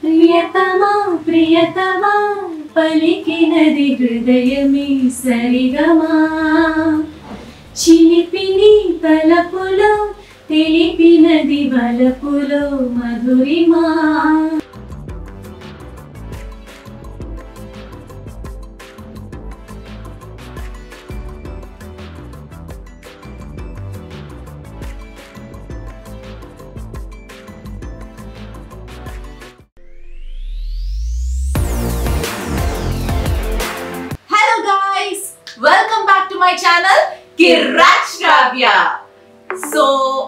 ప్రియతమా ప్రియతమా పలికినది హృదయమే సరిగమా చిలిపిని తలపులో తెలిపినది వలపులో మధురిమా hello guys welcome back to my channel Kirrak Sravya so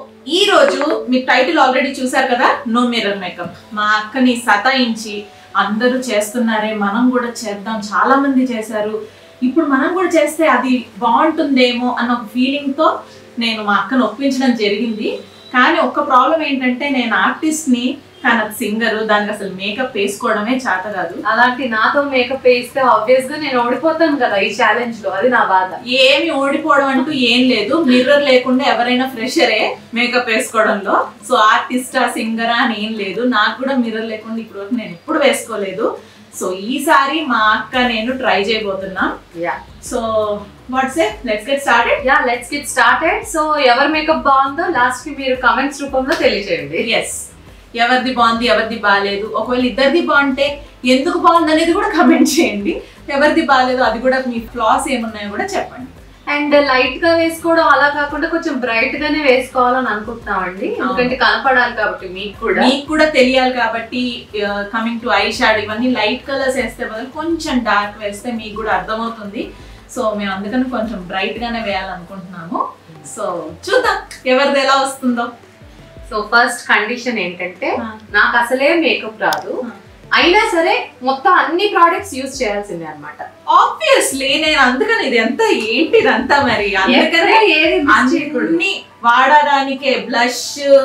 ఈ రోజు మీ టైటిల్ ఆల్రెడీ చూసారు కదా నో మిర్రర్ మేకప్ మా అక్కని సతాయించి అందరూ చేస్తున్నారే మనం కూడా చేద్దాం చాలా మంది చేశారు ఇప్పుడు మనం కూడా చేస్తే అది బాగుంటుందేమో అన్న ఒక ఫీలింగ్ తో నేను మా అక్కను ఒప్పించడం జరిగింది కానీ ఒక్క ప్రాబ్లం ఏంటంటే నేను ఆర్టిస్ట్ ని కానీ అది సింగర్ దానికి అసలు మేకప్ వేసుకోవడమే చేత కాదు అలాంటి నాతో మేకప్ వేస్తే ఆబ్వియస్ గా నేను ఓడిపోతాను కదా ఈ ఛాలెంజ్ లో అది నా బాధ ఏమి ఓడిపోవడం అంటూ ఏం లేదు మిర్రర్ లేకుండా ఎవరైనా ఫ్రెషరే మేకప్ వేసుకోవడంలో సో ఆర్టిస్టా సింగరా అని ఏం లేదు నాకు కూడా మిర్రర్ లేకుండా ఇప్పుడు వరకు నేను ఎప్పుడు వేసుకోలేదు సో ఈసారి మా అక్క నేను ట్రై చేయబోతున్నా yeah so what's let's get started yeah let's get started so ఎవరి మేకప్ బాగుందో లాస్ట్ కి మీరు కమెంట్స్ రూపంలో తెలియజేయండి ఎస్ ఎవరిది బాగుంది ఎవరిది బాగాలేదు ఒకవేళ ఇద్దరిది బాగుంటే ఎందుకు బాగుంది అనేది కూడా కమెంట్ చేయండి ఎవరిది బాగాలేదు అది కూడా మీ ఫ్లాస్ ఏమున్నాయో కూడా చెప్పండి అండ్ లైట్ గా వేసుకోవడం అలా కాకుండా కొంచెం బ్రైట్ గానే వేసుకోవాలని అనుకుంటున్నామండి ఎందుకంటే కనపడాలి కాబట్టి మీకు కూడా మీకు కూడా తెలియాలి కాబట్టి కమింగ్ టు ఐ షాడ్ ఇవన్నీ లైట్ కలర్స్ వేస్తే బదులు కొంచెం డార్క్ వేస్తే మీకు కూడా అర్థమవుతుంది సో మేము అందుకని కొంచెం బ్రైట్ గానే వేయాలనుకుంటున్నాము సో చూద్దాం ఎవరిది ఎలా వస్తుందో సో ఫస్ట్ కండిషన్ ఏంటంటే ఆ. నాకు అసలే మేకప్ రాదు ఆ. అయినా సరే మొత్తం అన్ని ప్రోడక్ట్స్ యూజ్ చేయాల్సిందే అనమాట ఆబ్వియస్లీ నేను అందుకని ఇది ఎంత ఏంటి ఇదంతా మరి అందుకనే ఏది miss చేయకూడదు. అన్ని వాడడానికే బ్లష్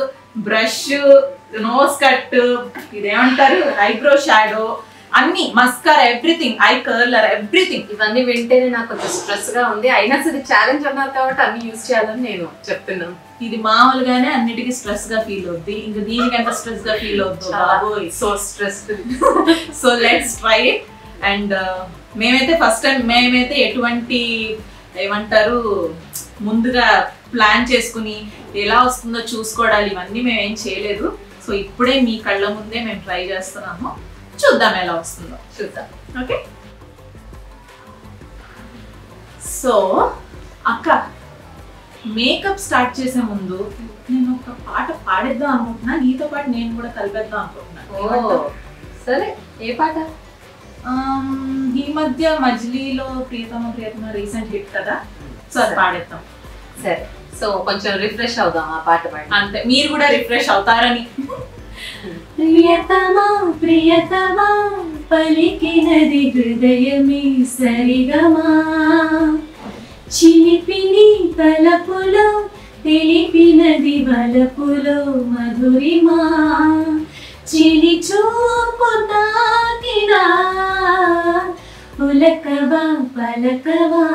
బ్రష్ నోస్ కట్ ఇదేమంటారు ఐబ్రో షాడో అన్ని mascara everything eye curler everything ఇవన్నీ వింటేనే నాకు కొంచెం స్ట్రెస్ గా ఉంది అయినా సరే ఛాలెంజ్ అన్నారు కాబట్టి అన్ని యూజ్ చేయాలని నేను చెప్తున్నాను ఇది మామూలుగానే అన్నిటికీ స్ట్రెస్ గా ఫీల్ అవుద్ది ఇంకా దీనికి ఎంత స్ట్రెస్ గా ఫీల్ అవుద్దు బాబోయ్ so stress so let's try and మేమైతే ఫస్ట్ టైం మేమైతే ఎటువంటి ఏమంటారు ముందుగా ప్లాన్ చేసుకుని ఎలా వస్తుందో చూసుకోవడాలి ఇవన్నీ మేము ఏం చేయలేదు సో ఇప్పుడే మీ కళ్ళ ముందే మేము ట్రై చేస్తున్నాము చూద్దాం ఎలా వస్తుందో చూద్దాం ఓకే సో అక్క మేకప్ స్టార్ట్ చేసే ముందు నేను ఒక పాట పాడేద్దాం అనుకుంటున్నా నీతో పాటు నేను కూడా కలిపేద్దాం అనుకుంటున్నాను ఏమంటావ్? సరే ఏ పాట ఆమ్, ఈ మధ్య మజిలీలో ప్రియతమ ప్రియతమ రీసెంట్ హిట్ కదా సో అది పాడేద్దాం సరే సో కొంచెం రిఫ్రెష్ అవుదాం ఆ పాట పాడి అంతే మీరు కూడా రిఫ్రెష్ అవుతారని ప్రియతమా ప్రియతమా పలికినది హృదయమే సరిగమా చిలిపిని తలపులో తెలిపినది వలపులో మధురిమా చిలి చూపు తాకినా ఉలకవా పలకవా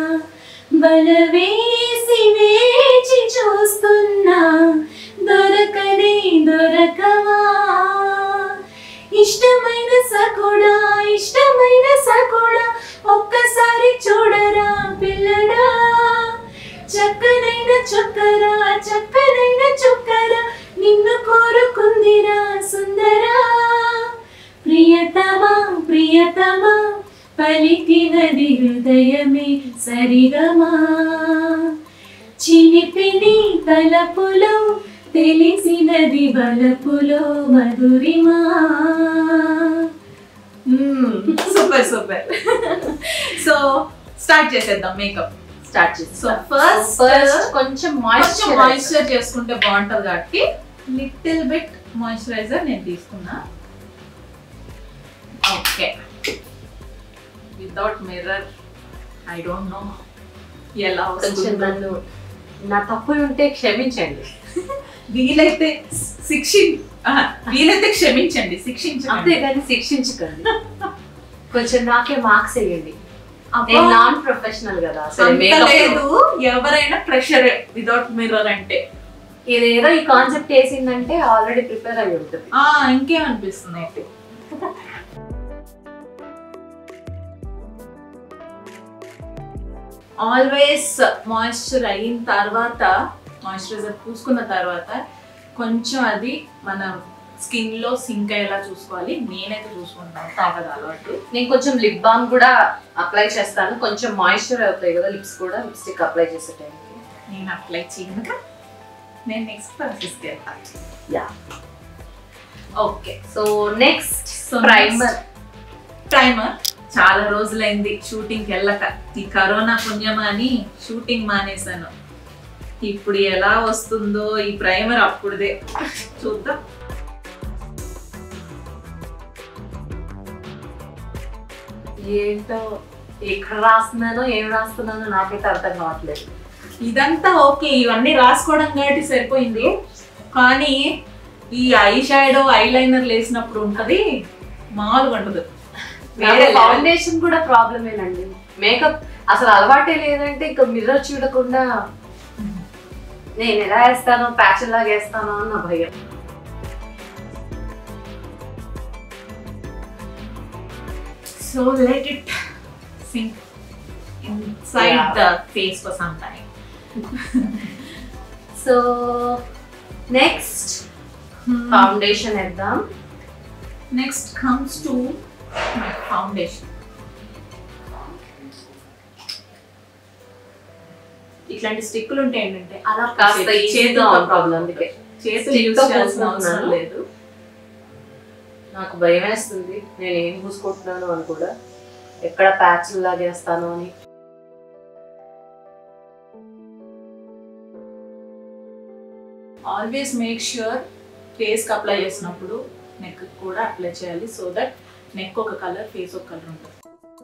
బలవేసి వేచి చూస్తున్నా దొరకనే దొరకవా ఇష్టమైన సకుడా ఇష్టమైన సకుడా ఒక్కసారి చూడరా పిల్లడా చక్కనైన చుక్కరా చక్కనైన చుక్కరా నిన్ను కోరుకుందిరా సుందరా ప్రియతమా ప్రియతమా పలికినది హృదయమే సరిగమా చిలిపిని తలపులో తెలిసినది బలపులో మధురిమా సూపర్ సూపర్ సో స్టార్ట్ చేసేద్దాం మేకప్ స్టార్ట్ చేసి సో ఫస్ట్ ఫస్ట్ కొంచెం కొంచెం మాయిశ్చర్ మాయిశ్చర్ చేసుకుంటే బాగుంటది కాబట్టి లిటిల్ బిట్ మాయిశ్చరైజర్ నేను తీసుకున్నా okay without mirror I don't know ఎలా కొంచెం వస్తుందో నన్ను నా తప్పులు ఉంటే క్షమించండి వీలైతే శిక్షి ఆహా, వీలైతే క్షమించండి శిక్షించండి అంతేగాని శిక్షించకండి కొంచెం నాకే మార్క్స్ వేయండి అబ్బా, నేను నాన్ ప్రొఫెషనల్ కదా సరే అంత makeup లేదు లో. ఎవరైనా ప్రెషర్ వితౌట్ మిర్రర్ అంటే ఇదేదో ఈ కాన్సెప్ట్ వేసిందంటే ఆల్రెడీ ప్రిపేర్ అయి ఉంటుంది ఆ ఇంకేమనిపిస్తుంది అయితే ఆల్వేస్ మాయిశ్చర్ అయిన తర్వాత మాయిశ్చరైజర్ పూసుకున్న తర్వాత కొంచెం అది మన స్కిన్ లో సింక్ అయ్యేలా చూసుకోవాలి నేనైతే చూసుకుంటాను తాగదు అలవాటు నేను కొంచెం లిప్ బామ్ కూడా అప్లై చేస్తాను కొంచెం మాయిశ్చర్ అవుతాయి కదా లిప్స్ కూడా లిప్స్టిక్ అప్లై చేసే టైంకి నేను అప్లై చేయనుక నేను నెక్స్ట్ ప్రాసెస్కి వెళ్తాను yeah okay so next So primer timer చాలా రోజులైంది షూటింగ్కి వెళ్ళక ఈ కరోనా పుణ్యమా అని షూటింగ్ మానేశాను ఇప్పుడు ఎలా వస్తుందో ఈ ప్రైమర్ అప్పుడుదే చూద్దాం ఏంటో ఎక్కడ రాస్తున్నానో ఏం రాస్తున్నానో నాకైతే అర్థం కావట్లేదు ఇదంతా ఓకే ఇవన్నీ రాసుకోవడం కాబట్టి సరిపోయింది కానీ ఈ ఐ షాడో ఐ లైనర్ వేసినప్పుడు ఉంటది మామూలుగా ఉండదు వేరే level. ఫౌండేషన్ కూడా ప్రాబ్లమేనండి మేకప్ అసలు అలవాటే లేదంటే ఇంకా మిర్రర్ చూడకుండా నేను ఎలా వేస్తానో ప్యాచ్ లాగా వేస్తానో అని నా భయం So let it sink inside Yeah. the face for some time. So next foundation వేద్దాం Next comes to my foundation. ఇట్లాంటి స్టిక్కులు ఉంటే ఏంటంటే అలా కాస్త పూసేది. ఈజీగా చేతితో ఉంటుంది problem అందుకే. చేతులు Stick యూజ్ తో చేయాల్సిన అవసరం పూసుకుంటున్నాను. లేదు నాకు భయం వేస్తుంది నేను ఏం పూసుకుంటున్నాను అని కూడా ఎక్కడ ప్యాచ్ లాగా వేస్తాను అని ఆల్వేస్ మేక్ ష్యూర్ ఫేస్కి అప్లై చేసినప్పుడు నెక్ కూడా అప్లై చేయాలి సో దట్ నెక్ ఒక కలర్ ఫేస్ ఒక కలర్ ఉంటుంది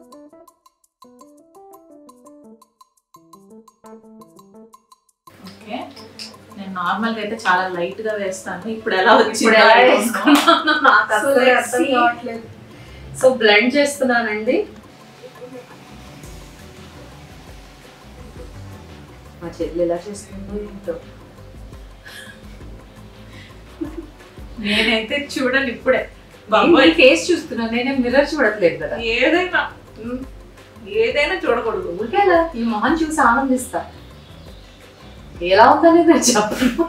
ఓకే నేను నార్మల్గా అయితే చాలా లైట్ గా వేస్తాను ఇప్పుడు ఎలా ఇప్పుడు వచ్చిందో ఎలా I don't know. వేసుకున్నానో నాకు So అసలు let's అర్థం see. కావట్లేదు సో బ్లెండ్ చేస్తున్నానండి మా చెల్లి ఎలా చేస్తుందో ఏంటో నేనైతే చూడండి ఇప్పుడే బాబోయ్ బాబోయ్ ఫేస్ చూస్తున్నాను నేనే మిర్రర్ చూడట్లేదు కదా ఏదైనా ఏదైనా చూడకూడదు ఊరికేలా ఈ మొహం చూసి ఆనందిస్తా ఎలా ఉందనేది నేను చెప్పను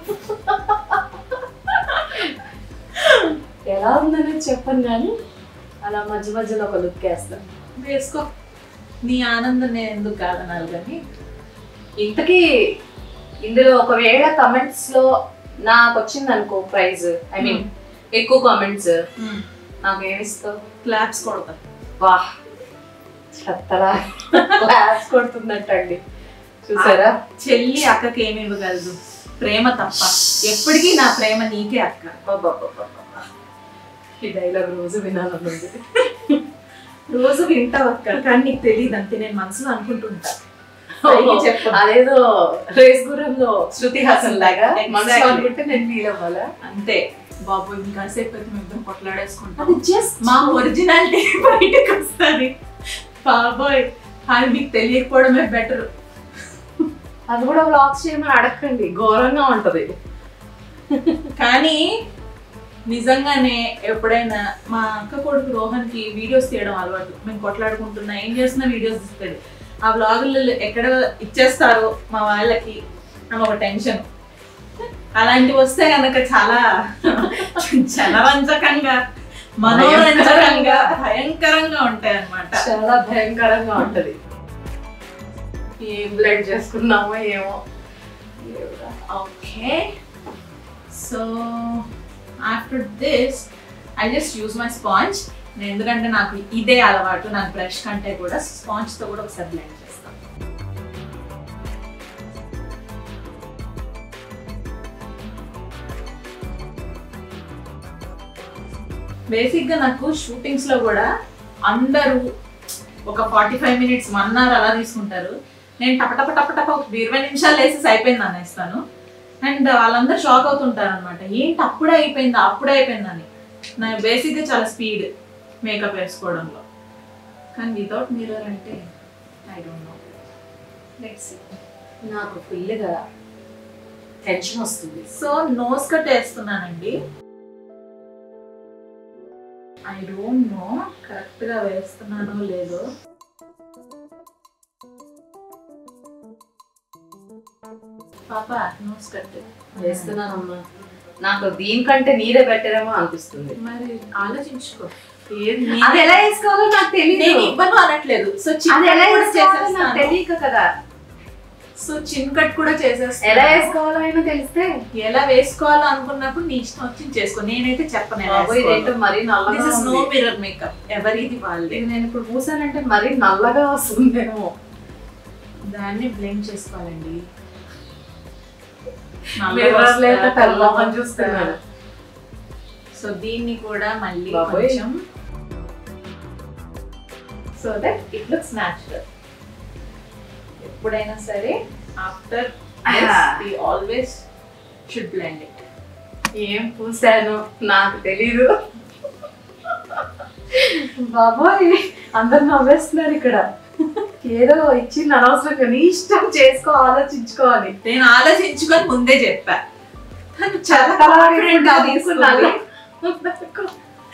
ఎలా ఉందనేది చెప్పను కానీ అలా మధ్య మధ్యలో ఒక లుక్ వేస్తాను వేసుకో నీ ఆనందం నేను ఎందుకు కాదనాలి కానీ ఇంతకీ ఇందులో ఒకవేళ కమెంట్స్ లో నాకు వచ్చింది అనుకో ప్రైజ్ ఐ మీన్ ఎక్కువ కామెంట్స్ నాకు ఏమిస్తావు క్లాప్స్ కొడతా వాహ్ చెత్తలా క్లాస్ కొడుతున్నట్టండి చూసారా చెల్లి అక్కకి ఏమి ఇవ్వగలదు ప్రేమ తప్ప ఎప్పటికీ నా ప్రేమ నీకే అక్క అబ్బబ్బబ్బబ్బ. ఈ డైలాగ్ రోజు వినాలనుంది రోజు వింటావు అక్క కానీ నీకు తెలియదు అంతే నేను మనసులో అనుకుంటుంటా పైకి చెప్పను. అదేదో రేస్ గుర్రంలో శృతి హాసన్ లాగా Exactly. మనసు అనుకుంటే నేను ఫీల్ అవ్వాలా అంతే బాబు ఇంకా సేపు అయితే మేము ఇద్దరం కొట్లాడేసుకుంటాం అది జస్ట్ మా ఒరిజినాలిటీ బయటకు వస్తుంది బాబోయ్ అది మీకు తెలియకపోవడమే బెటర్ అది కూడా వ్లాగ్స్ చేయమని అడగండి ఘోరంగా ఉంటది కానీ నిజంగానే ఎప్పుడైనా మా అక్క కొడుకు రోహన్కి వీడియోస్ తీయడం అలవాటు మేము కొట్లాడుకుంటున్నా ఏం చేస్తున్నా వీడియోస్ ఇస్తాడు ఆ వ్లాగులు ఎక్కడ ఇచ్చేస్తారో మా వాళ్ళకి అని ఒక టెన్షన్ అలాంటివి వస్తే కనుక చాలా జనరంజకంగా మనోరంజకంగా భయంకరంగా ఉంటాయి అన్నమాట చాలా భయంకరంగా ఉంటది ఏం బ్లడ్ చేసుకున్నామో ఏమో okay so after this I just use my sponge నేను ఎందుకంటే నాకు ఇదే అలవాటు నాకు బ్రష్ కంటే కూడా స్పాంజ్తో కూడా ఒకసారి బ్లెండ్ చేస్తాను బేసిక్గా నాకు షూటింగ్స్లో కూడా అందరూ ఒక forty five minutes one hour అలా తీసుకుంటారు నేను టప టప టప టప ఒక ఇరవై నిమిషాలు వేసేసి అయిపోయింది అనేస్తాను అండ్ వాళ్ళందరూ షాక్ అవుతుంటారు అనమాట ఏంటి అప్పుడే అయిపోయిందా అప్పుడే అయిపోయిందని నా బేసిక్గా చాలా స్పీడ్ మేకప్ వేసుకోవడంలో కానీ వితౌట్ మిర్రర్ అంటే ఐ డోంట్ నో లెట్స్ నాకు ఫుల్గా టెన్షన్ వస్తుంది సో నోస్ కట్ వేస్తున్నానండి ఐ డోంట్ నో కరెక్ట్ గా వేస్తున్నానో లేదో పాప నోస్ కట్ వేస్తున్నానమ్మా నాకు దీనికంటే నీరే బెటరేమో అనిపిస్తుంది మరి ఆలోచించుకో ఏది అది ఎలా వేసుకోవాలో నాకు నేను తెలియదు ఇవ్వను అనట్లేదు సో అది చిన్న ఎలా కూడా వేసుకోవాలో నాకు చేసేస్తాను తెలియక కదా సో చిన్ కట్ కూడా చేసేస్తాను ఎలా వేసుకోవాలో అయినా తెలిస్తే ఎలా వేసుకోవాలో అనుకున్నప్పుడు నీ ఇష్టం వచ్చి చేసుకో నేనైతే చెప్పను ఎలా బాబోయ్ ఇదేంటో వేసుకోవాలో. మరీ నల్లగా దిస్ ఇస్ నో ఉంది. మిర్రర్ మేకప్ ఎవరిది వాళ్ళే ఇది నేను ఇప్పుడు పూసానంటే మరీ నల్లగా వస్తుందేమో దాన్ని బ్లెండ్ చేసుకోవాలండి Mirror లేక తెల్లమని చూస్తున్నాను. సో దీన్ని కూడా మళ్ళీ బాబోయ్. కొంచెం so that it looks natural ఎప్పుడైనా సరే after we always should blend it ఏం పూసాను నాకు తెలీదు బాబోయ్ అందరు నవ్వేస్తున్నారు ఇక్కడ ఏదో ఇచ్చింది అనవసరంగా నీ ఇష్టం చేసుకో ఆలోచించుకోవాలి నేను ఆలోచించుకొని ముందే చెప్పా తను చాలా చాలా confident గా తీసుకున్నాను. తీసుకుంది.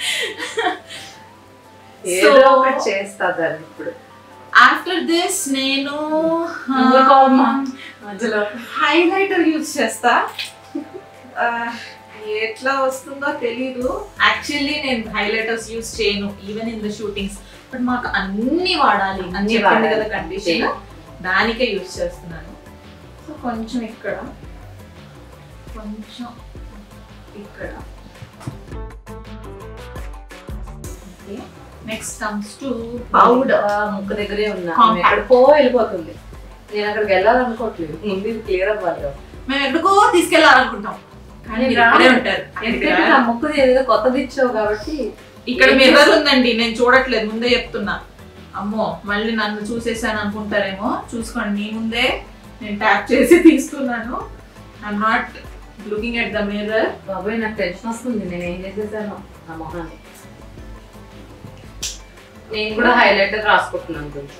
ఏదో So- ఒకటి చేస్తా దాన్ని ఇప్పుడు ఆఫ్టర్ దిస్ నేను ఊరుకోమ్మా. మధ్యలో హైలైటర్ యూజ్ చేస్తా ఆ, ఎట్లా వస్తుందో తెలీదు యాక్చువల్లీ నేను హైలైటర్స్ యూజ్ చేయను even in the shootings but మాకు అన్ని వాడాలి అని అన్ని చెప్పింది వాడాలి. కదా కండిషన్ దానికే యూజ్ చేస్తున్నాను సో కొంచెం ఇక్కడ కొంచెం ఇక్కడ నెక్స్ట్ కమ్స్ టు పౌడర్ ఆ, ముక్కు దగ్గరే ఉన్నా Compact. నేను ఎక్కడికో వెళ్ళిపోతుంది నేను అక్కడికి వెళ్ళాలనుకోవట్లేదు ముందు ఇది క్లియర్ అవ్వాలి కదా. మేము ఎక్కడికో తీసుకెళ్ళాలనుకుంటాం కానీ నేను మీరు ఇక్కడే రాను. ఉంటారు ఎందుకంటే నా ముక్కుది ఏదో కొత్తది ఇచ్చావు కాబట్టి ఇక్కడ మిర్రర్ ఉందండి నేను చూడట్లేదు ముందే చెప్తున్నా అమ్మో మళ్ళీ నన్ను చూసేసాను అనుకుంటారేమో చూసుకోండి మీ ముందే నేను ట్యాప్ చేసి తీస్తున్నాను I'm not looking at the mirror బాబోయ్ నాకు టెన్షన్ వస్తుంది నేను ఏం చేసేసాను నా మొహాన్ని నేను కూడా హైలైటర్ రాసుకుంటున్నాను కొంచెం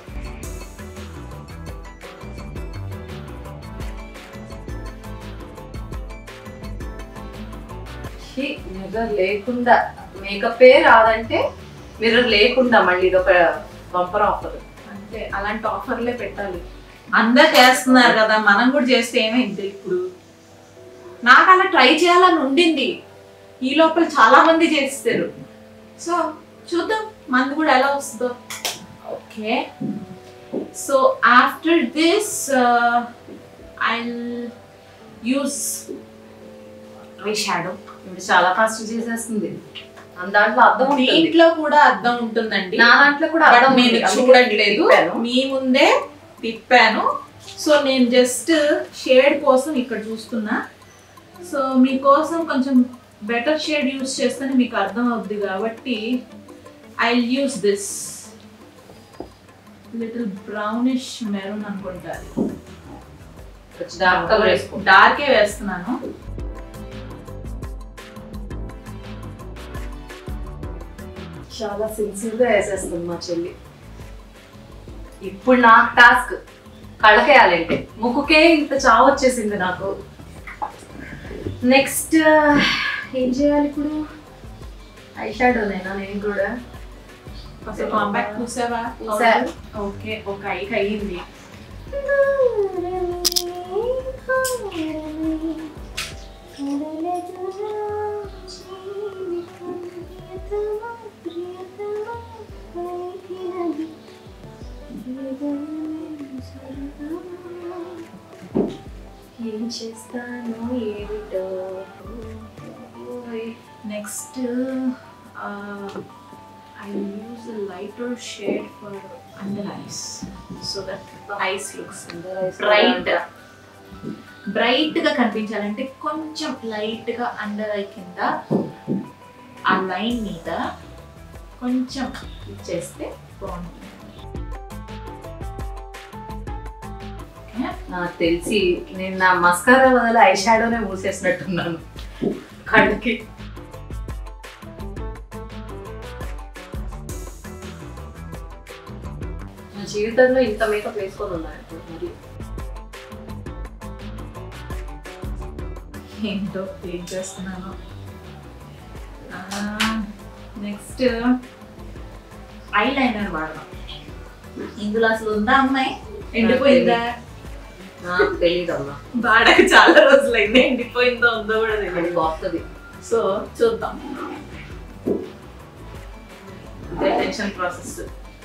మిర్రర్ లేకుండా మేకప్ రాదంటే మిర్రర్ లేకుండా మళ్ళీ ఇది ఒక బంపర్ ఆఫర్ అంటే అలాంటి ఆఫర్లే పెట్టాలి అందరు చేస్తున్నారు కదా మనం కూడా చేస్తే ఏమైంది ఇప్పుడు నాకు అలా ట్రై చేయాలని ఉండింది ఈ లోపల చాలా మంది చేస్తారు సో చూద్దాం మంది కూడా ఎలా వస్తుందో okay so after this I use eye shadow ఇప్పుడు చాలా ఫాస్ట్ చేసేస్తుంది మన దాంట్లో అర్థం ఉంటుంది దీంట్లో కూడా అర్థం ఉంటుందండి నా దాంట్లో కూడా బట్ అర్థం నేను ఉంది. అందుకే చూడట్లేదు తిప్పాను. మీ ముందే తిప్పాను సో నేను జస్ట్ షేడ్ కోసం ఇక్కడ చూస్తున్నా సో మీకోసం కొంచెం బెటర్ షేడ్ యూస్ చేస్తేనే మీకు అర్థం అవుద్ది కాబట్టి I use this little brownish maroon అనుకుంటారు కొంచెం డార్క్ కలర్ వేసుకో డార్కే వేస్తున్నాను చాలా సిన్సియర్ గా వేసేస్తుంది మా చెల్లి ఇప్పుడు నాకు టాస్క్ కళ్ళకేయాలంటే ముక్కుకే ఇంత చావు వచ్చేసింది నాకు నెక్స్ట్ ఏం చేయాలి ఇప్పుడు ఐ షాడోనేనా నేను కూడా అసలు కాంపాక్ట్ చూసావా చూసా. ఓకే ఒక ఐకి అయ్యింది ఏం చేస్తాను ఏమిటో ఓయ్. Next I use lighter shade for under eyes so that eyes looks అందరూ ఐస్ బ్రైట్ బ్రైట్ గా కనిపించాలంటే కొంచెం లైట్ గా అండర్ ఐ కింద ఆ లైన్ మీద కొంచెం ఇచ్చేస్తే బాగుంటుంది ఓకే నాకు తెలిసి నేను నా మస్కారా బదులు ఐ షాడోనే మూసేసినట్టున్నాను కళ్ళకి నా జీవితంలో ఇంత మేకప్ వేసుకొని ఉన్నాను ఇప్పుడు మరి ఏంటో ఏం చేస్తున్నాను ఆ, నెక్స్ట్ ఐ లైనర్ వాడదాం ఇందులో అసలు ఉందా అమ్మాయి ఎండిపోయిందా నాకు తెలియదు అమ్మా వాడక చాలా రోజులైంది ఎండిపోయిందో ఉందో కూడా అది తెలియదు వస్తుంది సో చూద్దాం ఇదే టెన్షన్ ప్రాసెస్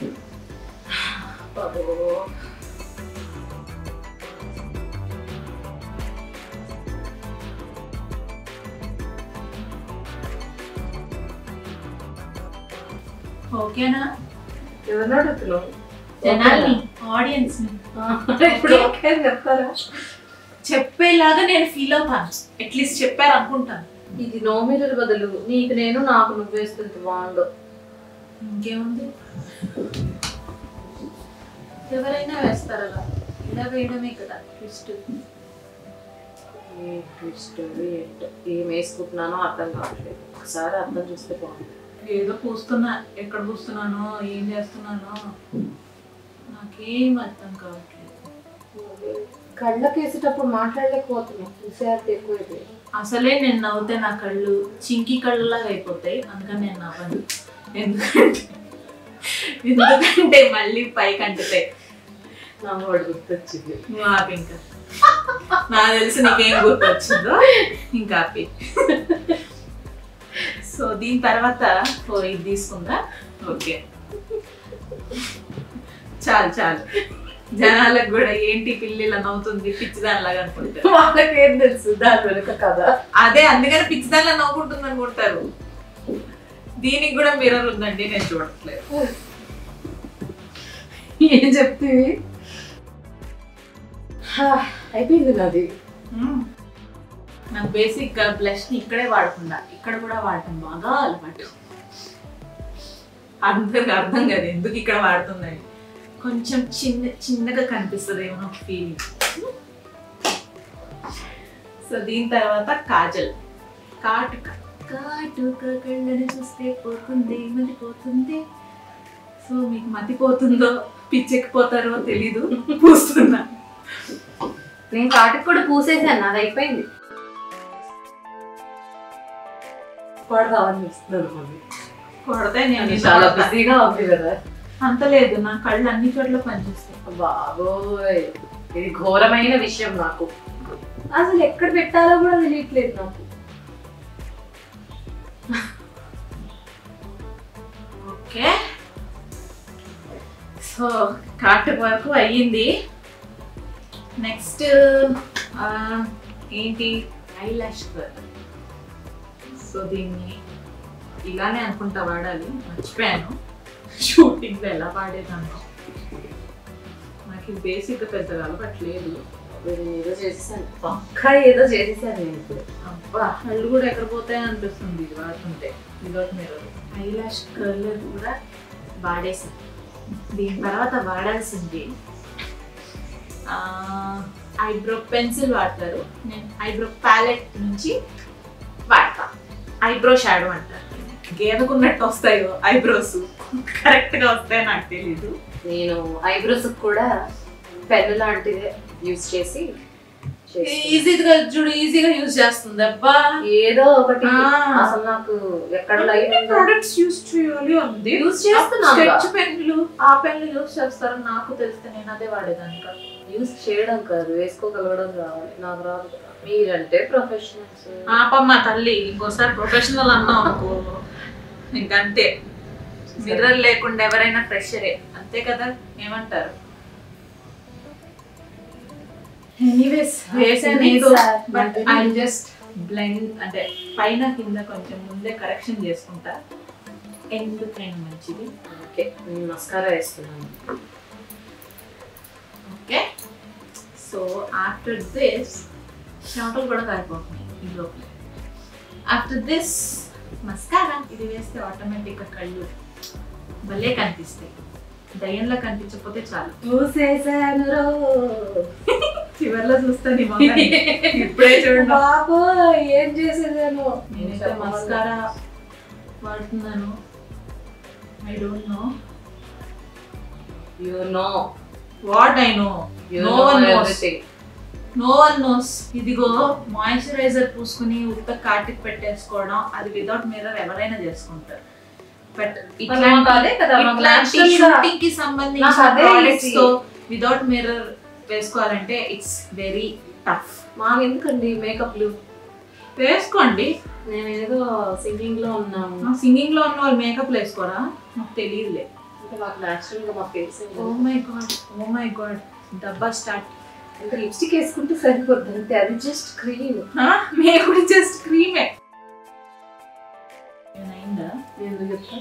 ఓకేనా ఎవరిని అడుగుతున్నావు జనాల్ని ఆడియన్స్ ని ఇప్పుడు ఓకే అని చెప్తారా చెప్పేలాగా నేను ఫీల్ అవుతాను అట్లీస్ట్ చెప్పారు అనుకుంటాను ఇది నో మిర్రర్ బదులు నీకు నేను నాకు నువ్వు వేస్తుంది బాగుండు ఇంకేముంది ఎవరైనా వేస్తారు అలా ఇలా వేయడమే కదా ట్విస్ట్ ఏ twist, ఏంటో. ఏం వేసుకుంటున్నానో అర్థం కావట్లేదు ఒకసారి అర్థం చూస్తే బాగుంది ఏదో పూస్తున్నా ఎక్కడ పూస్తున్నానో ఏం చేస్తున్నానో నాకేం అర్థం కావట్లేదు కళ్ళకి వేసేటప్పుడు మాట్లాడలేకపోతున్నాం చూసేది ఎక్కువ అసలే నేను నవ్వుతే నా కళ్ళు చింకి కళ్ళలాగా అయిపోతాయి అందుకని నేను నవ్వను ఎందుకంటే ఎందుకంటే మళ్ళీ పైకి అంటుతాయి నా వాడు గుర్తొచ్చింది నువ్వు ఆపి ఇంకా నాకు తెలిసి నీకేం గుర్తొచ్చిందో ఇంకా ఆపి సో దీని తర్వాత ఓ ఇది తీసుకుందా ఓకే చాలు చాలు జనాలకు కూడా ఏంటి పిల్లి ఇలా నవ్వుతుంది పిచ్చిదానిలాగా అనుకుంటారు వాళ్ళకి ఏం తెలుసు దాని వెనుక కదా అదే అందుకని పిచ్చిదానిలా నవ్వుకుంటుంది అనుకుంటారు దీనికి కూడా మిర్రర్ ఉందండి నేను చూడట్లేదు ఏం చెప్తివి హా, అయిపోయింది నాది మ్మ్. నాకు బేసిక్ గా బ్లష్ ని ఇక్కడే వాడకుండా ఇక్కడ కూడా వాడటం బాగా అలవాటు అందరికి అర్థం కాదు ఎందుకు ఇక్కడ వాడుతుందని కొంచెం చిన్న చిన్నగా కనిపిస్తుంది ఏమో ఫీలింగ్ సో దీని తర్వాత కాజల్ కాటుక కాటుక కళ్ళని చూస్తే పోతుంది మతిపోతుంది సో మీకు మతిపోతుందో పిచ్చెక్కిపోతారో తెలీదు పూస్తున్నా నేను కాటికి కూడా పూసేసాను నాది అయిపోయింది కూడా కావాలని ఇస్తున్నాను కొడితే నేను చాలా చాలా బిజీగా ఉంది కదా అంత లేదు నా కళ్ళు అన్ని చోట్ల పనిచేస్తాయి బాబోయ్ ఇది ఘోరమైన విషయం నాకు అసలు ఎక్కడ పెట్టాలో కూడా తెలియట్లేదు నాకు ఓకే సో కాటుకు వరకు అయ్యింది నెక్స్ట్ ఏంటి ఐ లాష్ సో దీన్ని ఇలానే అనుకుంటా వాడాలి మర్చిపోయాను షూటింగ్లో ఎలా వాడేదాన్ని నాకు బేసిక్ పెద్దగా అలవాట్లేదు నేను ఏదో చేసేసాను పక్కా ఏదో చేసేసాను నేను ఇప్పుడు అబ్బా కళ్ళు కూడా ఎక్కడ పోతాయి అనిపిస్తుంది ఇది వాడుతుంటే విదౌట్ మిర్రర్ ఐలాష్ కలర్ కూడా వాడేసాను దీని తర్వాత వాడాల్సింది ఐబ్రో పెన్సిల్ వాడతారు నేను ఐబ్రో ప్యాలెట్ నుంచి వాడతా ఐబ్రో షాడో అంటారు గేదకున్నట్టు వస్తాయో ఐబ్రోస్ కరెక్ట్గా వస్తాయో నాకు తెలీదు నేను ఐబ్రోస్ కూడా పెన్ లాంటిదే యూజ్ చేసి చేస్తాను. ఈజీగా చూడు ఈజీగా యూజ్ చేస్తుంది అబ్బా ఏదో ఒకటి ఆ. అసలు నాకు ఎక్కడ లైన్ ఉందో ప్రొడక్ట్స్ యూస్ చేయాలి ఉంది యూజ్ చేస్తున్నాను స్కెచ్ పెన్లు ఆ పెన్లు యూస్ చేస్తారని నాకు తెలిస్తే నేను అదే వాడేదాన్ని కాదు యూజ్ చేయడం కాదు వేసుకోగలగడం రావాలి నాకు రాదు కదా. మీరంటే ప్రొఫెషనల్స్ ఆపమ్మ తల్లి ఇంకోసారి ప్రొఫెషనల్ అన్నాం అనుకో ఇంకంతే మిర్రర్ లేకుండా ఎవరైనా ఫ్రెషరే అంతే కదా ఏమంటారు ఎనీవేస్ వేసాను ఏదో బట్ ఐ జస్ట్ బ్లెండ్ అంటే పైన కింద కొంచెం ముందే కరెక్షన్ చేసుకుంటా ఎందుకైనా మంచిది ఓకే నేను మస్కారా వేస్తున్నాను ఓకే సో ఆఫ్టర్ దిస్ చెమటలు కూడా కారిపోతున్నాయి ఈ లోపల ఆఫ్టర్ దిస్ మస్కారా ఇది వేస్తే ఆటోమేటిక్గా కళ్ళు భలే కనిపిస్తాయి దయ్యంలా కనిపించకపోతే చాలు చూసేసాను రో చివర్లో చూస్తా నీ మొహాన్ని. ఇప్పుడే చూడండి బాబో ఏం చేసేదాను నేనైతే మస్కారా వాడుతున్నాను I don't know you know what I know you know no one knows everything no one knows ఇదిగో మాయిశ్చరైజర్ పూసుకుని ఉత్త కాటికి పెట్టేసుకోవడం అది వితౌట్ మిర్రర్ ఎవరైనా చేసుకుంటారు బట్ మరి మాకు అదే కదా, మాకు ఇట్లాంటి natural గా- షూటింగ్ కి నాకు సంబంధించిన అదే ప్రాడక్ట్స్ easy. తో వితౌట్ మిర్రర్ వేసుకోవాలంటే ఇట్స్ వెరీ టఫ్ మాకు ఎందుకండి మేకప్లు వేసుకోండి నేను ఏదో సింగింగ్ లో ఉన్నాము సింగింగ్ లో ఉన్న వాళ్ళు మేకప్ వేసుకోరా నాకు తెలియదులే అంటే మాకు న్యాచురల్ గా మా face oh my god oh my god డబ్బా స్టార్ట్ ఇంకా లిప్స్టిక్ వేసుకుంటే సరిపోద్ది అంతే అది జస్ట్ క్రీమ్ మేకుడి జస్ట్ క్రీమే అయిందా నేను చెప్తా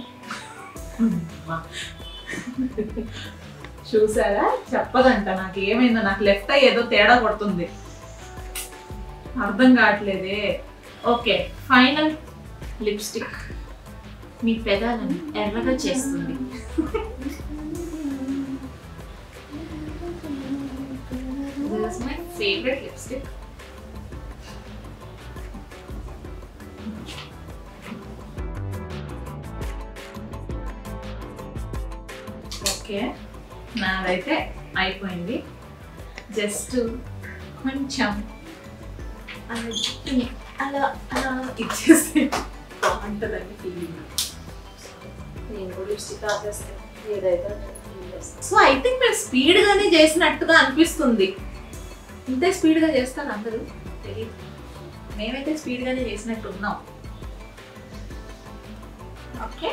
చూసారా చెప్పదంట నాకు ఏమైందో నాకు లెఫ్ట్ ఐ ఏదో తేడా కొడుతుంది అర్థం కావట్లేదే ఓకే ఫైనల్ లిప్స్టిక్ మీ పెదాలను ఎర్రగా చేస్తుంది this my favourite lipstick okay నాదైతే అయిపోయింది జస్ట్ కొంచెం అలా జుట్టుని అలా అలా ఇచ్చేస్తే బాగుంటుందండి ఫీలింగ్ నేను కూడా లిప్స్టిక్ రాసేస్తాను ఏదైతే అది చేస్తాను. సో ఐ థింక్ మేము స్పీడ్ గానే చేసినట్టుగా అనిపిస్తుంది ఇంతే స్పీడ్ గా చేస్తారు అందరూ తెలియదు మేమైతే స్పీడ్ గానే చేసినట్టు ఉన్నాం ఓకే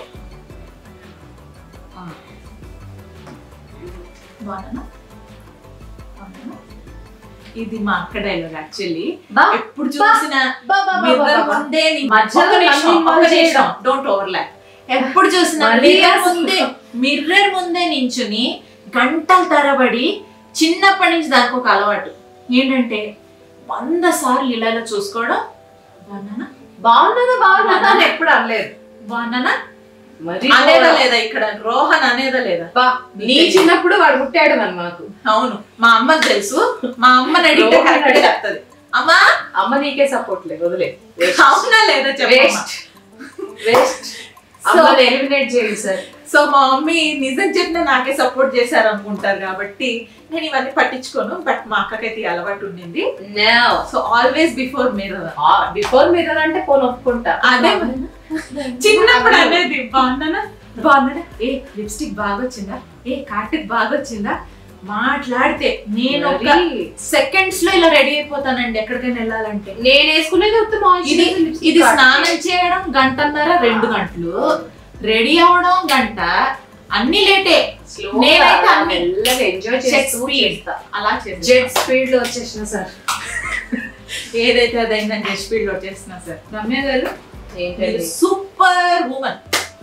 బాగున్నా బాగున్నానా? ఇది మా అక్క డైలాగ్ యాక్చువల్లీ బా, ఎప్పుడు చూసిన బా, బా, బా, మిర్రర్ బా, బా. ముందే నీ- మధ్యలో ఒక్క నిమిషం, నన్ను ఒక్క involve నిమిషం. డోంట్ ఓవర్లాప్ ఎప్పుడు చూసిన మళ్ళీ మిర్రర్ అసలు- ముందే మిర్రర్ ముందే నించుని గంటల తరబడి చిన్నప్పటి నుంచి దానికి ఒక అలవాటు ఏంటంటే వంద సార్లు ఇలా ఇలా చూసుకోవడం బాగున్నానా బాగున్నదా బాగున్నదా అని ఎప్పుడు అనలేదు బాగున్నానా మరి అనేదా లేదా ఇక్కడ రోహన్ అనేదా లేదా బా, నీ చిన్నప్పుడు వాడు పుట్టాడు మరి మాకు అవును మా అమ్మకి తెలుసు మా అమ్మని అడిగితే రోహన్ కరెక్ట్ అడిగా. చెప్తుంది అమ్మా అమ్మ నీకే సపోర్ట్ లేదు వదిలే అవునా లేదా చెప్పమ్మా వేస్ట్ వేస్ట్ అమ్మని ఎలిమినేట్ చేయండి సార్ సో మా మమ్మీ నిజం చెప్పిన నాకే సపోర్ట్ చేశారు అనుకుంటారు కాబట్టి నేను ఇవన్నీ పట్టించుకోను బట్ మా అక్కకైతే ఈ అలవాటు ఉండింది no so always before mirror before mirror అంటే పోను ఒప్పుకుంటా అదే చిన్నప్పుడు అనేది బాగున్నానా బాగున్నాడా ఏ లిప్స్టిక్ బాగా వచ్చిందా ఏ కార్టిక్ బాగా వచ్చిందా మాట్లాడితే నేను ఒక మరి సెకండ్స్ లో ఇలా రెడీ అయిపోతానండి ఎక్కడికైనా వెళ్ళాలంటే నేను వేసుకునేది వస్తే ఇది ఇది స్నానం చేయడం గంటన్నర రెండు గంటలు రెడీ అవడం గంట అన్ని లేటే నేనైతే అన్ని మెల్లగా ఎంజాయ్ Jet చేస్తూ speed. చేస్తా అలా చేసి జెట్ స్పీడ్ లో వచ్చేసిన సార్ ఏదైతే అదైందని జస్ట్ స్పీడ్ లో చేస్తున్నా సార్ రమ్య గారు ఏంటండి సూపర్ ఉమెన్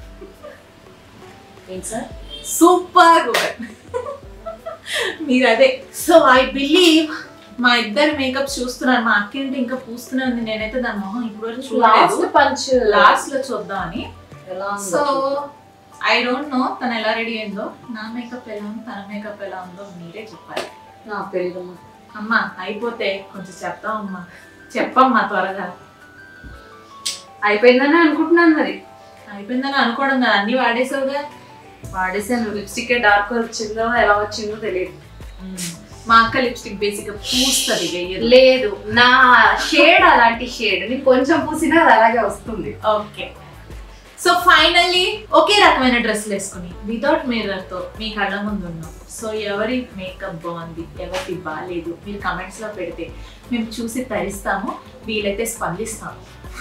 ఏంటి సార్ సూపర్ ఉమెన్ మీరు అదే సో ఐ బిలీవ్ మా ఇద్దరు మేకప్ చూస్తున్నారు మా అక్క ఏంటి ఇంకా పూస్తూనే ఉంది నేనైతే దాని మొహం ఇప్పుడు వరకు లాస్ట్ చూడలేదు పంచ్ లాస్ట్ లో చూద్దామని ఎలా సో ఉందో ఐ డోంట్ నో తను ఎలా రెడీ అయిందో నా మేకప్ ఎలా ఉందో తన మేకప్ ఎలా ఉందో మీరే చెప్పాలి నాకు తెలియదమ్మా అమ్మా అయిపోతే కొంచెం చెప్తాం అమ్మా చెప్పమ్మా త్వరగా అయిపోయిందని అనుకుంటున్నాను మరి అయిపోయిందని అనుకోవడం కదా అన్ని వాడేసావుగా వాడేసాను లిప్స్టిక్ డార్క్ వచ్చిందో ఎలా వచ్చిందో తెలియదు మా అక్క లిప్స్టిక్ బేసిక్ గా పూస్తుంది వెయ్యదు లేదు నా షేడ్ అలాంటి షేడ్ నేను కొంచెం పూసినా అది అలాగే వస్తుంది ఓకే సో ఫైనల్లీ ఒకే రకమైన డ్రెస్సులు వేసుకుని వితౌట్ మిర్రర్ తో మీ కళ్ళ ముందు ఉన్నాం సో ఎవరి మేకప్ బాగుంది ఎవరిది బాగాలేదు మీరు కమెంట్స్ లో పెడితే మేము చూసి తరిస్తాము వీలైతే స్పందిస్తాము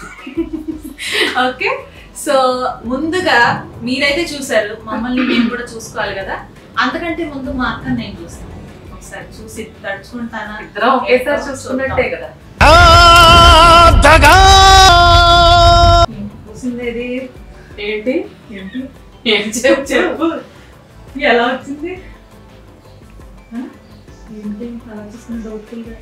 ఓకే సో ముందుగా మీరైతే చూసారు మమ్మల్ని మేము కూడా చూసుకోవాలి కదా అంతకంటే ముందు మా అక్క నేను చూస్తాను ఒకసారి చూసి తడుచుకుంటానా ఇద్దరం ఒకేసారి చూసుకున్నట్టే కదా ఏంటి పూసిందేది ఏంటి ఏంటి ఏం చెప్పు చెప్పు ఎలా వచ్చింది ఆ? ఏంటి అలా చూస్తున్న డౌట్ఫుల్గా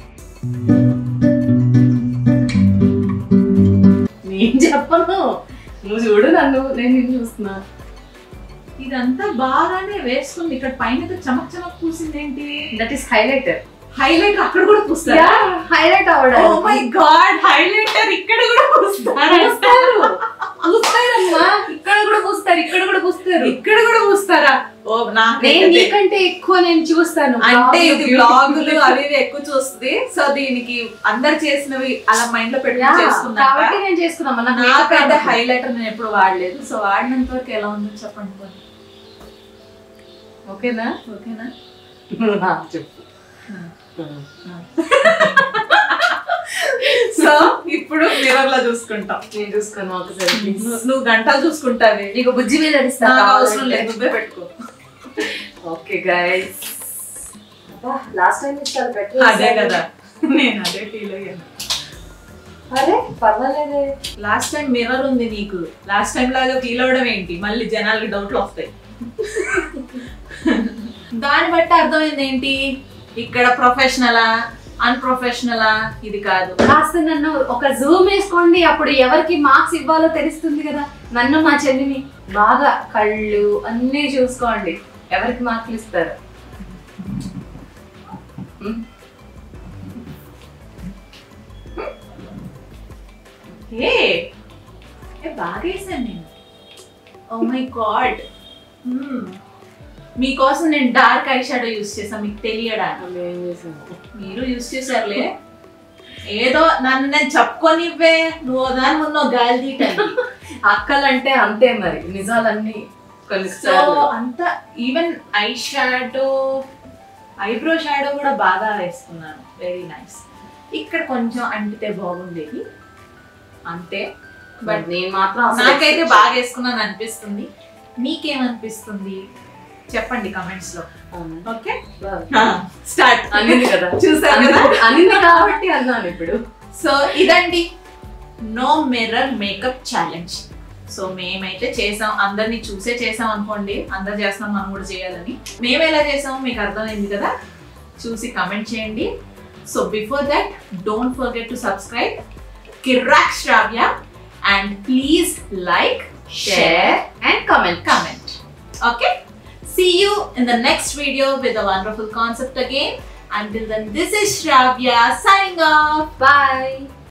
నేను చెప్పను నువ్వు చూడు నన్ను నేను నిన్ను చూస్తున్నా ఇదంతా బాగానే వేసుకుంది ఇక్కడ పైన ఏదో చమక్ చమక్ పూసింది ఏంటి దట్ ఈస్ హైలైటర్ హైలైట్ అక్కడ కూడా పూస్తారా హైలైట్ ఓ అవ్వడం మై గాడ్ హైలైటర్ ఇక్కడ కూడా పూస్తారా పూస్తారు పూస్తారమ్మా ఇక్కడ కూడా పూస్తారు ఇక్కడ కూడా పూస్తారు ఇక్కడ కూడా పూస్తారా ఓ నా నేను నీకంటే ఎక్కువ నేను చూస్తాను అంటే Vlog, ఇది beauty. బ్లాగులు అవి ఇవి ఎక్కువ చూస్తుంది సో దీనికి అందరు చేసినవి అలా మైండ్ లో Yeah, పెట్టుకుని చేసుకున్నా కాబట్టి నేను చేసుకున్నా మన నాకైతే హైలైటర్ నేను ఎప్పుడు వాడలేదు సో వాడినంత వరకు ఎలా ఉందో చెప్పండి పోనీ. ఓకేనా ఓకేనా చెప్పు సో ఇప్పుడు మిర్రర్ లో చూసుకుంటాం నేను చూసుకోను ఒకసారి please. నువ్వు- నువ్వు గంటలు చూసుకుంటావే నీకు బుజ్జి మీద అడిస్తా నాకు అవసరం లేదు నువ్వే పెట్టుకో ఓకే గైస్ లాస్ట్ టైం ఇస్తాను పెట్టు అదే కదా నేను అదే ఫీల్ అయ్యాను అరే పర్వాలేదే లాస్ట్ టైం మిర్రర్ ఉంది నీకు లాస్ట్ టైం లాగా ఫీల్ అవడం ఏంటి మళ్ళీ జనాలకి డౌట్లు వస్తాయి దాన్ని బట్టి అర్థమైంది ఏంటి ఇక్కడ ప్రొఫెషనలా అన్ప్రొఫెషనలా ఇది కాదు కాస్త నన్ను ఒక జూమ్ వేసుకోండి అప్పుడు ఎవరికి మార్క్స్ ఇవ్వాలో తెలుస్తుంది కదా నన్ను మా చెల్లిని బాగా కళ్ళు అన్నీ చూసుకోండి ఎవరికి మార్కులు ఇస్తారు హ్మ్? ఏ ఏ, బాగా వేసాను నేను ఓ మై గాడ్ మీకోసం నేను డార్క్ ఐ షాడో యూస్ చేసాను మీకు తెలియడానికి మీరు యూస్ చేశారులే ఏదో నన్ను నేను చెప్పుకొనివ్వే నువ్వు దాని ముందు గాలి తీయటానికి అక్కలంటే అంతే మరి నిజాలన్నీ సో కొన్నిసార్లు అంత even eye shadow eyebrow shadow కూడా బాగా వేసుకున్నాను వెరీ నైస్ ఇక్కడ కొంచెం అంటితే బాగుండేది అంతే బట్ బట్ నేను మాత్రం అసలు నాకైతే బాగా వేసుకున్నాను అనిపిస్తుంది మీకేమనిపిస్తుంది చెప్పండి కమెంట్స్ లో అవును. ఓకే బాగా. స్టార్ట్ అనింది కదా చూసారు కదా అనింది- అనింది కాబట్టి అన్నాను ఇప్పుడు సో ఇదండి no mirror makeup challenge so మేమైతే చేసాం అందరినీ చూసే చేసాం అనుకోండి అందరు చేస్తున్నాం మనం కూడా చేయాలని మేము ఎలా చేసామో మీకు అర్థమైంది కదా చూసి కమెంట్ చేయండి so before that don't forget to subscribe Kirrak Shravya and please like share and comment comment. Okay? See you in the next video with a wonderful concept again. Until then, this is Shravya signing off. Bye